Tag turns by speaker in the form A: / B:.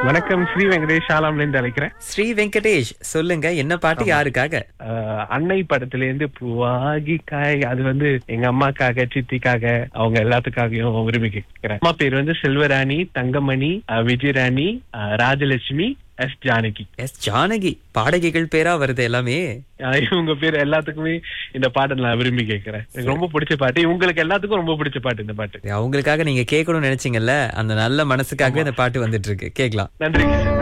A: வணக்கம் ஸ்ரீ வெங்கடேஷ் ஷாலாம்ல இருந்து அழைக்கிறேன்
B: ஸ்ரீ வெங்கடேஷ் சொல்லுங்க என்ன பாட்டு யாருக்காக
A: அஹ், அன்னை படத்துல இருந்து பூவாகி காய் அது வந்து எங்க அம்மாக்காக சித்திக்காக அவங்க எல்லாத்துக்காகவும் விரும்பி கேட்கிறேன் அம்மா பேர் வந்து செல்வராணி தங்கமணி அஹ், விஜயராணி அஹ், ராஜலட்சுமி எஸ் ஜானகி
B: எஸ் ஜானகி பாடகிகள் பேரா வருது எல்லாமே
A: அஹ், இவங்க பேர் எல்லாத்துக்குமே இந்த பாட்டை நான் விரும்பி கேட்கிறேன் எனக்கு ரொம்ப பிடிச்ச பாட்டு இவங்களுக்கு எல்லாத்துக்கும் ரொம்ப பிடிச்ச பாட்டு இந்த பாட்டு
B: அவங்களுக்காக நீங்க கேட்கணும்னு நினைச்சீங்கல்ல அந்த நல்ல மனசுக்காகவே அந்த பாட்டு வந்துட்டு இருக்கு கேக்கலாம்
A: நன்றி